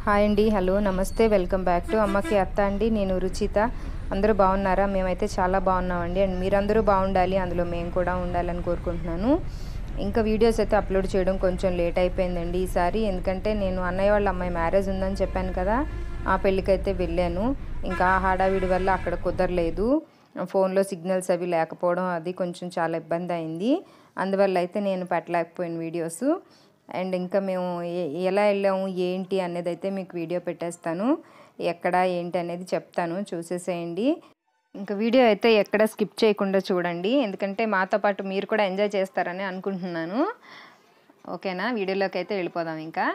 hi అండి hello నమస్తే welcome back to అమ్మకి అత్త అండి నేను రుచిత అందరూ బాగున్నారా మేమైతే చాలా బాగున్నామండి అండ్ మీరందరూ బాగుండాలి అందులో మేము కూడా ఉండాలని కోరుకుంటున్నాను ఇంకా వీడియోస్ అయితే అప్లోడ్ చేయడం కొంచెం లేట్ అయిపోయిందండి ఈసారి ఎందుకంటే నేను అన్నయ్య వాళ్ళ అమ్మాయి మ్యారేజ్ ఉందని చెప్పాను కదా ఆ పెళ్ళికైతే వెళ్ళాను ఇంకా ఆ హడావిడి వల్ల అక్కడ కుదరలేదు ఫోన్లో సిగ్నల్స్ అవి లేకపోవడం అది కొంచెం చాలా ఇబ్బంది అయింది అందువల్ల అయితే నేను పెట్టలేకపోయాను వీడియోస్ అండ్ ఇంకా మేము ఏ- ఎలా వెళ్ళాము ఏంటి అనేది అయితే మీకు వీడియో పెట్టేస్తాను ఎక్కడ ఏంటి అనేది చెప్తాను చూసేసేయండి ఇంకా వీడియో అయితే ఎక్కడ స్కిప్ చేయకుండా చూడండి ఎందుకంటే మాతో పాటు మీరు కూడా ఎంజాయ్ చేస్తారని అనుకుంటున్నాను ఓకేనా వీడియోలోకి అయితే వెళ్ళిపోదాం ఇంకా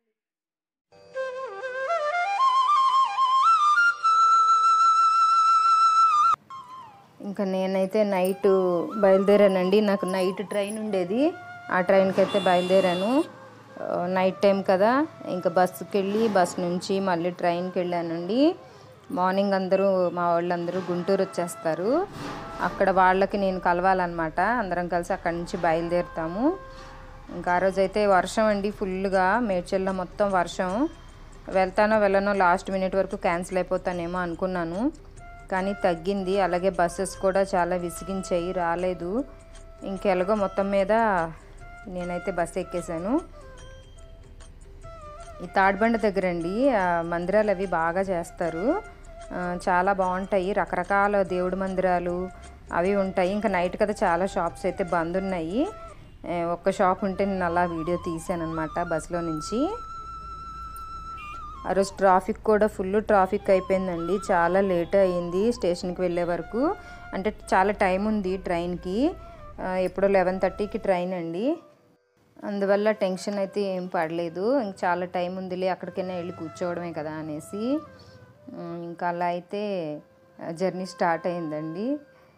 ఇంకా నేనైతే నైట్ బయలుదేరానండి నాకు నైట్ ట్రైన్ ఉండేది ఆ ట్రైన్కి అయితే బయలుదేరాను ఆ, నైట్ టైం కదా ఇంకా బస్సుకి వెళ్ళి బస్ నుంచి మళ్ళీ ట్రైన్కి వెళ్ళానండి మార్నింగ్ అందరూ మా వాళ్ళందరూ గుంటూరు వచ్చేస్తారు అక్కడ వాళ్ళకి నేను కలవాలన్నమాట అందరం కలిసి అక్కడి నుంచి బయలుదేరుతాము ఇంకా ఆ రోజైతే వర్షం అండి ఫుల్గా మేడ్చల్లో మొత్తం వర్షం వెళ్తానో వెళ్ళనో లాస్ట్ మినిట్ వరకు క్యాన్సిల్ అయిపోతానేమో అనుకున్నాను కానీ తగ్గింది అలాగే బస్సెస్ కూడా చాలా విసిగించాయి రాలేదు ఇంకెలాగో మొత్తం మీద నేనైతే బస్సు ఎక్కేసాను ఈ తాడ్బండ దగ్గర అండి ఆ, మందిరాలు అవి బాగా చేస్తారు ఆ, చాలా బాగుంటాయి రకరకాల దేవుడి మందిరాలు అవి ఉంటాయి ఇంకా నైట్ కదా చాలా షాప్స్ అయితే బంద్ ఉన్నాయి ఆ, ఒక్క షాప్ ఉంటే నేను అలా వీడియో తీసాను అనమాట బస్సులో నుంచి ఆ రోజు ట్రాఫిక్ కూడా ఫుల్ ట్రాఫిక్ అయిపోయిందండి చాలా లేట్ అయ్యింది స్టేషన్కి వెళ్ళే వరకు అంటే చాలా టైం ఉంది ట్రైన్కి ఆ, ఎప్పుడో లెవెన్ థర్టీకి ట్రైన్ అండి అందువల్ల టెన్షన్ అయితే ఏం పడలేదు ఇంక చాలా టైం ఉందిలే అక్కడికైనా వెళ్ళి కూర్చోవడమే కదా అనేసి ఉమ్, ఇంకా అలా అయితే జర్నీ స్టార్ట్ అయిందండి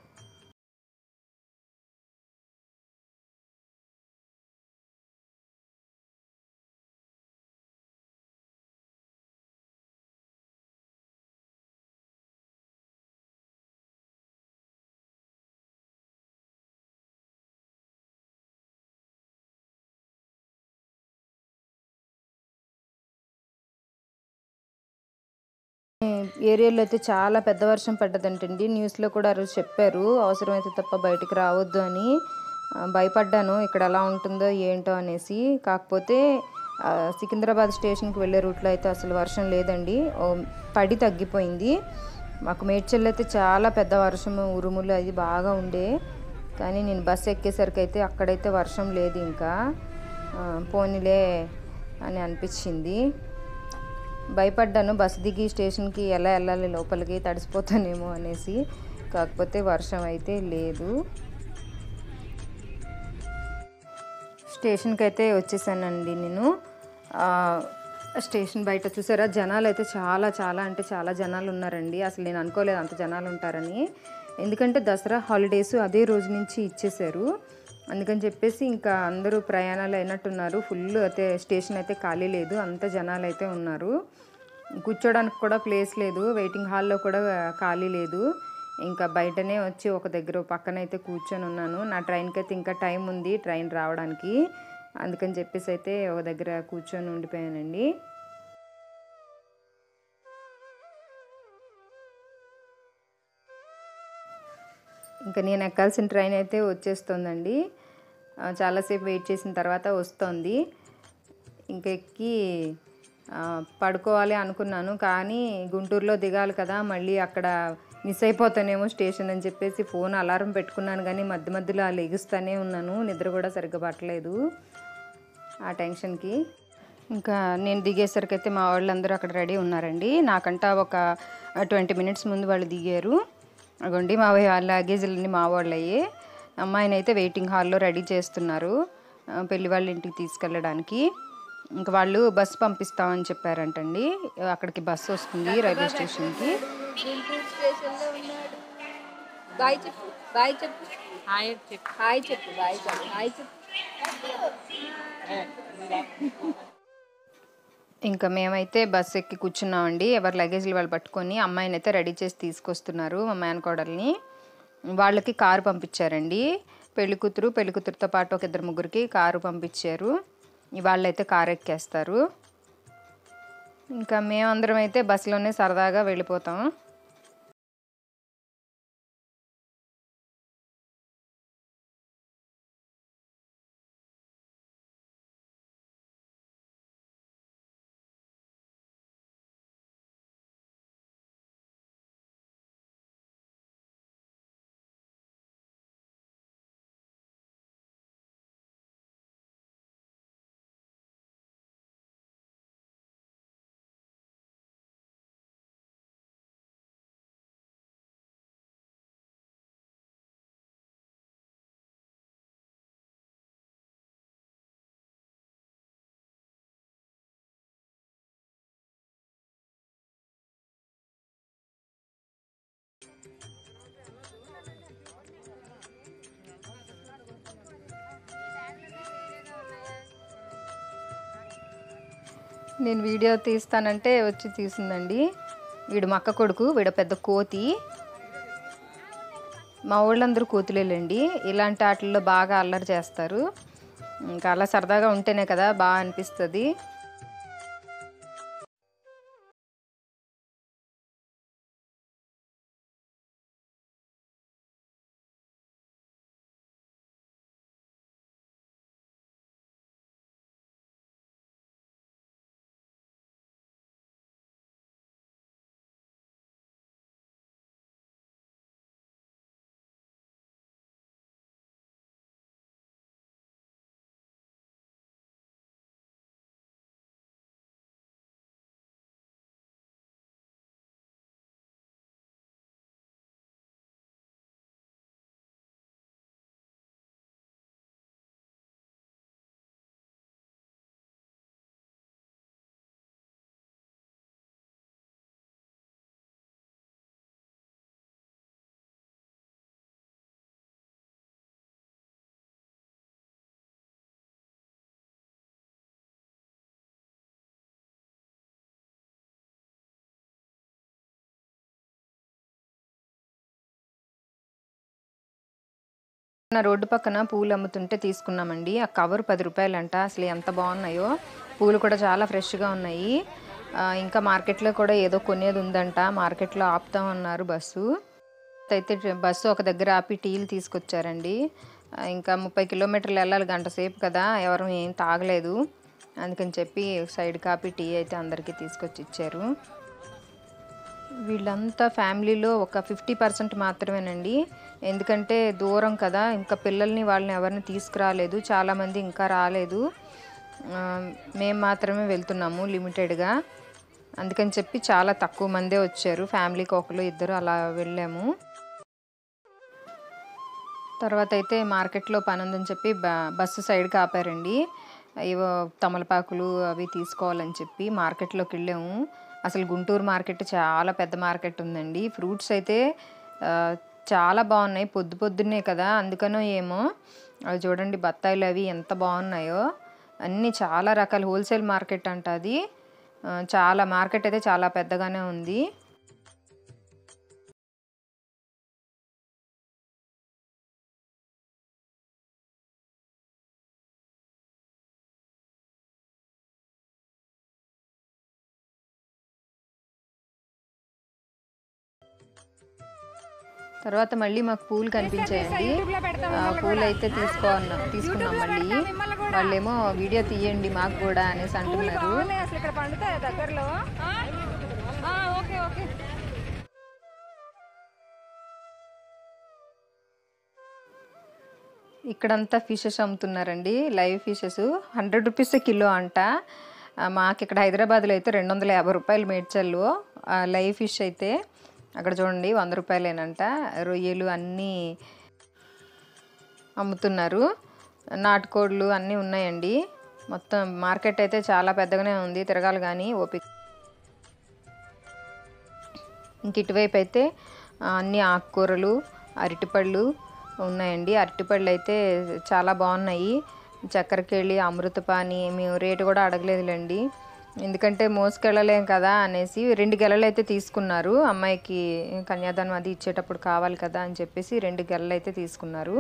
ఏరియాలో అయితే చాలా పెద్ద వర్షం పడ్డదంటండి న్యూస్లో కూడా ఆ రోజు చెప్పారు అవసరమైతే తప్ప బయటికి రావద్దు అని ఆ, భయపడ్డాను ఇక్కడ ఎలా ఉంటుందో ఏంటో అనేసి కాకపోతే ఆ, సికింద్రాబాద్ స్టేషన్కి వెళ్ళే రూట్లో అయితే అసలు వర్షం లేదండి ఓ పడి తగ్గిపోయింది మాకు మేడ్చల్ అయితే చాలా పెద్ద వర్షం ఉరుములు అది బాగా ఉండే కానీ నేను బస్సు ఎక్కేసరికి అయితే అక్కడైతే వర్షం లేదు ఇంకా ఆ, పోనీలే అని అనిపించింది భయపడ్డాను బస్సు దిగి స్టేషన్కి ఎలా వెళ్ళాలి లోపలికి తడిసిపోతానేమో అనేసి కాకపోతే వర్షం అయితే లేదు స్టేషన్కి అయితే వచ్చేసానండి నేను ఆ, స్టేషన్ బయట చూసారా జనాలు అయితే చాలా చాలా అంటే చాలా జనాలు ఉన్నారండి అసలు నేను అనుకోలేదు అంత జనాలు ఉంటారని ఎందుకంటే దసరా హాలిడేస్ అదే రోజు నుంచి ఇచ్చేశారు అందుకని చెప్పేసి ఇంకా అందరూ ప్రయాణాలు అయినట్టున్నారు ఫుల్ అయితే స్టేషన్ అయితే ఖాళీ లేదు అంత జనాలు అయితే ఉన్నారు కూర్చోడానికి కూడా ప్లేస్ లేదు వెయిటింగ్ హాల్లో కూడా ఖాళీ లేదు ఇంకా బయటనే వచ్చి ఒక దగ్గర ఓ పక్కన అయితే కూర్చొని ఉన్నాను నా ట్రైన్కి అయితే ఇంకా టైం ఉంది ట్రైన్ రావడానికి అందుకని చెప్పేసి అయితే ఒక దగ్గర కూర్చొని ఉండిపోయానండి ఇంకా నేను ఎక్కాల్సిన ట్రైన్ అయితే వచ్చేస్తుందండి ఆ, చాలాసేపు వెయిట్ చేసిన తర్వాత వస్తుంది ఇంకా ఎక్కి ఆ, పడుకోవాలి అనుకున్నాను కానీ గుంటూరులో దిగాలి కదా మళ్ళీ అక్కడ మిస్ అయిపోతానేమో స్టేషన్ అని చెప్పేసి ఫోన్ అలారం పెట్టుకున్నాను కానీ మధ్య మధ్యలో ఆ లెగుస్తూనే ఉన్నాను నిద్ర కూడా సరిగ్గా పట్టలేదు ఆ టెన్షన్కి ఇంకా నేను దిగేసరికి అయితే మా వాళ్ళందరూ అక్కడ రెడీ ఉన్నారండి నాకంటా ఒక ట్వంటీ మినిట్స్ ముందు వాళ్ళు దిగారు అగోండి మా వాళ్ళ లగేజీలన్నీ మా వాళ్ళయ్యే అమ్మాయిని అయితే వెయిటింగ్ హాల్లో రెడీ చేస్తున్నారు ఆ, పెళ్లి వాళ్ళ ఇంటికి తీసుకెళ్ళడానికి ఇంకా వాళ్ళు బస్సు పంపిస్తామని చెప్పారంటండి అక్కడికి బస్సు వస్తుంది రైల్వే స్టేషన్కి గుంటూరు స్టేషన్లో ఉన్నాడు బాయ్ చెప్పు బాయ్ చెప్పు హాయ్ చెప్పు హాయ్ చెప్పు బాయ్ చెప్పు హాయ్ చెప్పు ఇంకా మేమైతే బస్ ఎక్కి కూర్చున్నామండి ఎవరి లగేజ్లు వాళ్ళు పట్టుకొని అమ్మాయిని అయితే రెడీ చేసి తీసుకొస్తున్నారు మా మేనకోడల్ని వాళ్ళకి కారు పంపించారండి పెళ్లి కూతురు పెళ్లి కూతురుతో పాటు ఒక ఇద్దరు ముగ్గురికి కారు పంపించారు వాళ్ళైతే కారు ఎక్కేస్తారు ఇంకా మేమందరం అయితే బస్సులోనే సరదాగా వెళ్ళిపోతాం నేను వీడియో తీస్తానంటే వచ్చి తీసిందండి వీడు మా అక్క కొడుకు వీడు పెద్ద కోతి మా ఊళ్ళందరూ కోతులేలండి ఇలాంటి ఆటల్లో బాగా అల్లరి చేస్తారు ఇంకా అలా సరదాగా ఉంటేనే కదా బాగా అనిపిస్తుంది నా రోడ్డు పక్కన పూలు అమ్ముతుంటే తీసుకున్నామండి ఆ కవర్ పది రూపాయలంట అసలు ఎంత బాగున్నాయో పూలు కూడా చాలా ఫ్రెష్గా ఉన్నాయి ఆ, ఇంకా మార్కెట్లో కూడా ఏదో కొనేది ఉందంట మార్కెట్లో ఆపుతామన్నారు బస్సు అయితే ట్ర- బస్సు ఒక దగ్గర ఆపి టీలు తీసుకొచ్చారండి ఆ, ఇంకా ముప్పై కిలోమీటర్లు వెళ్ళాలి గంట సేపు కదా ఎవరు ఏం తాగలేదు అందుకని చెప్పి సైడ్ కాపీ టీ అయితే అందరికీ తీసుకొచ్చి ఇచ్చారు వీళ్ళంతా ఫ్యామిలీలో ఒక ఫిఫ్టీ పర్సెంట్ మాత్రమేనండి ఎందుకంటే దూరం కదా ఇంకా పిల్లల్ని వాళ్ళని ఎవరిని తీసుకురాలేదు చాలామంది ఇంకా రాలేదు ఆ, మేము మాత్రమే వెళ్తున్నాము లిమిటెడ్గా అందుకని చెప్పి చాలా తక్కువ మందే వచ్చారు ఫ్యామిలీకి ఒకరు ఇద్దరు అలా వెళ్ళాము తర్వాత అయితే మార్కెట్లో పని ఉందని చెప్పి బ బస్సు సైడ్కి ఆపారండి ఏవో తమలపాకులు అవి తీసుకోవాలని చెప్పి మార్కెట్లోకి వెళ్ళాము అసలు గుంటూరు మార్కెట్ చాలా పెద్ద మార్కెట్ ఉందండి ఫ్రూట్స్ అయితే ఆ, చాలా బాగున్నాయి పొద్దు పొద్దున్నే కదా అందుకనో ఏమో అవి చూడండి బత్తాయిలు అవి ఎంత బాగున్నాయో అన్నీ చాలా రకాల హోల్సేల్ మార్కెట్ అంట అది ఆ, చాలా మార్కెట్ అయితే చాలా పెద్దగానే ఉంది తర్వాత మళ్ళీ మాకు పూలు కనిపించాయండి ఆ, పూలు అయితే తీసుకోన్నా తీసుకున్నాం మళ్ళీ వాళ్ళేమో వీడియో తీయండి మాకు కూడా అనేసి అంటున్నారు బాగున్నాయి అసలు ఇక్కడ పండుతాయి దగ్గరలో ఆ, ఓకే ఓకే ఇక్కడంతా ఫిషెస్ అమ్ముతున్నారండి live fishes hundred rupees kilo అంట ఆ, మాకు ఇక్కడ హైదరాబాద్లో అయితే రెండు వందల యాభై రూపాయలు మేడ్చల్లో ఆ, లైవ్ ఫిష్ అయితే అక్కడ చూడండి వంద రూపాయలేనంట రొయ్యలు అన్నీ అమ్ముతున్నారు నాటుకోళ్ళు అన్నీ ఉన్నాయండి మొత్తం మార్కెట్ అయితే చాలా పెద్దగానే ఉంది తిరగాలి కానీ ఓపిక ఇంక ఇటువైపు అయితే ఆ, అన్ని ఆకుకూరలు అరటిపళ్ళు ఉన్నాయండి అరటిపళ్ళు అయితే చాలా బాగున్నాయి చక్కెరకేళి అమృతపాని మేము రేటు కూడా అడగలేదులేండి ఎందుకంటే మోసుకెళ్ళలేం కదా అనేసి రెండు గెలలు అయితే తీసుకున్నారు అమ్మాయికి కన్యాదానం అది ఇచ్చేటప్పుడు కావాలి కదా అని చెప్పేసి రెండు గెలలు అయితే తీసుకున్నారు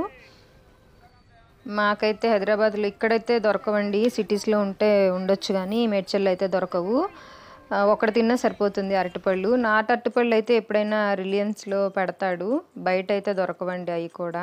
మాకైతే హైదరాబాద్లో ఇక్కడైతే దొరకవండి సిటీస్లో ఉంటే ఉండొచ్చు కానీ మేడ్చల్లో అయితే దొరకవు ఆ, ఒకటి తిన్నా సరిపోతుంది అరటిపళ్ళు నాటు అరటిపళ్ళు అయితే ఎప్పుడైనా రిలయన్స్లో పెడతాడు బయట అయితే దొరకవండి అవి కూడా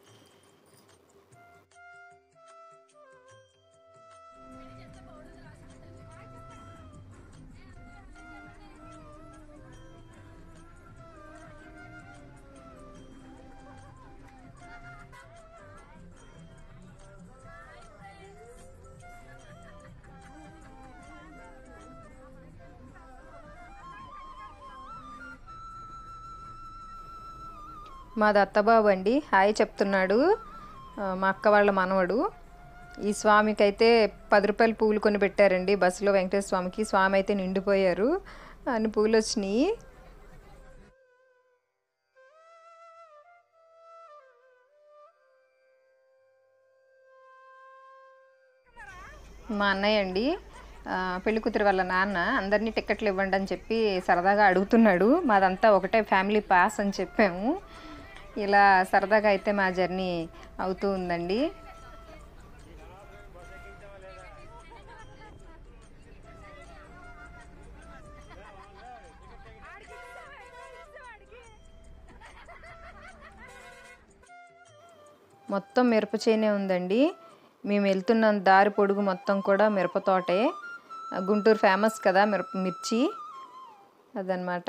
మాది అత్తబాబు అండి హాయ్ చెప్తున్నాడు ఆ, మా అక్క వాళ్ళ మనవడు ఈ స్వామికి అయితే పది రూపాయలు పూలు కొని పెట్టారండి బస్సులో వెంకటేశ్వర స్వామికి స్వామి అయితే నిండిపోయారు అన్ని పూలు వచ్చినాయి మా అన్నయ్య అండి ఆ, పెళ్లి కూతురు వాళ్ళ నాన్న అందరినీ టికెట్లు ఇవ్వండి అని చెప్పి సరదాగా అడుగుతున్నాడు మాదంతా ఒకటే ఫ్యామిలీ పాస్ అని చెప్పాము ఇలా సరదాగా అయితే మా జర్నీ అవుతూ ఉందండి మొత్తం మిరప చేనే ఉందండి మేము వెళ్తున్న దారి పొడుగు మొత్తం కూడా మిరప తోటే ఆ, గుంటూరు ఫేమస్ కదా మిరప మిర్చి అదనమాట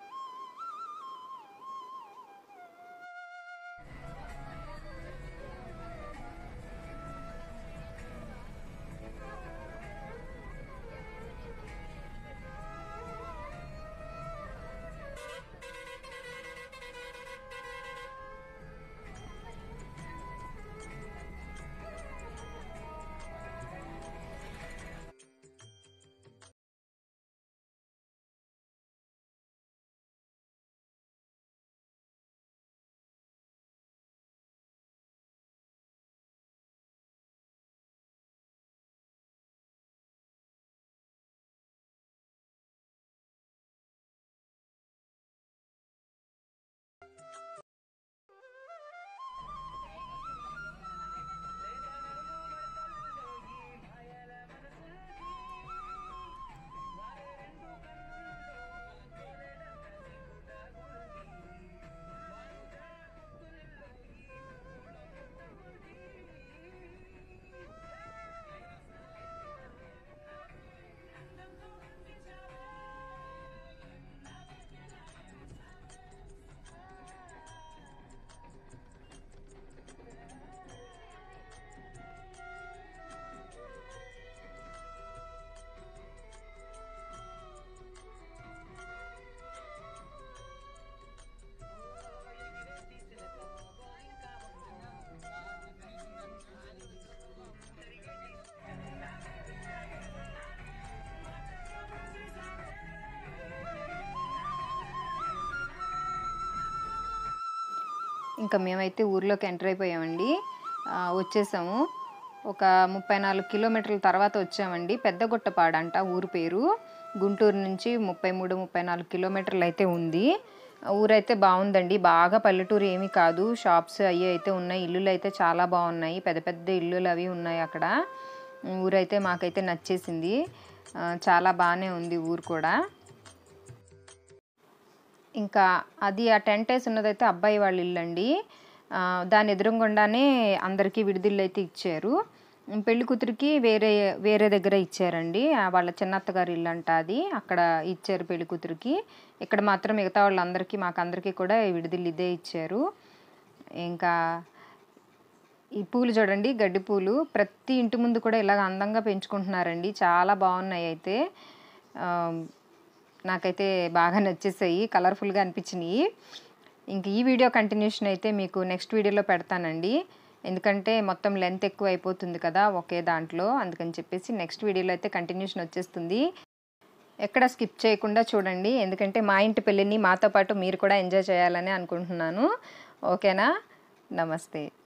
ఇంకా మేమైతే ఊర్లోకి ఎంటర్ అయిపోయామండి ఆ, వచ్చేసాము ఒక ముప్పై నాలుగు కిలోమీటర్ల తర్వాత వచ్చామండి పెద్దగుట్టపాడు అంట ఊరు పేరు గుంటూరు నుంచి ముప్పై మూడు ముప్పై నాలుగు కిలోమీటర్లు అయితే ఉంది ఊరైతే బాగుందండి బాగా పల్లెటూరు ఏమీ కాదు షాప్స్ అవి అయితే ఉన్నాయి ఇల్లులు అయితే చాలా బాగున్నాయి పెద్ద పెద్ద ఇల్లులు అవి ఉన్నాయి అక్కడ ఊరైతే మాకైతే నచ్చేసింది ఆ, చాలా బాగానే ఉంది ఊరు కూడా ఇంకా అది ఆ టెంట్ వేసి ఉన్నదైతే అబ్బాయి వాళ్ళ ఇల్లు అండి ఆ, దాని ఎదురుగుండానే అందరికీ విడిదిల్లు అయితే ఇచ్చారు ఉమ్, పెళ్లి కూతురికి వేరే వేరే దగ్గర ఇచ్చారండి ఆ, వాళ్ళ చిన్నత్తగారి ఇల్లు అంట అది అక్కడ ఇచ్చారు పెళ్లి కూతురికి ఇక్కడ మాత్రం మిగతా వాళ్ళందరికీ మాకు అందరికీ కూడా ఈ విడిదిల్లు ఇదే ఇచ్చారు ఇంకా ఈ పూలు చూడండి గడ్డి పూలు ప్రతి ఇంటి ముందు కూడా ఇలాగ అందంగా పెంచుకుంటున్నారండి చాలా బాగున్నాయి అయితే ఆ, నాకైతే బాగా నచ్చేసాయి కలర్ఫుల్గా అనిపించినాయి ఇంక ఈ వీడియో కంటిన్యూషన్ అయితే మీకు నెక్స్ట్ వీడియోలో పెడతానండి ఎందుకంటే మొత్తం లెంత్ ఎక్కువ అయిపోతుంది కదా ఒకే దాంట్లో అందుకని చెప్పేసి నెక్స్ట్ వీడియోలో అయితే కంటిన్యూషన్ వచ్చేస్తుంది ఎక్కడ స్కిప్ చేయకుండా చూడండి ఎందుకంటే మా ఇంటి పెళ్ళిని మాతో పాటు మీరు కూడా ఎంజాయ్ చేయాలని అనుకుంటున్నాను ఓకేనా నమస్తే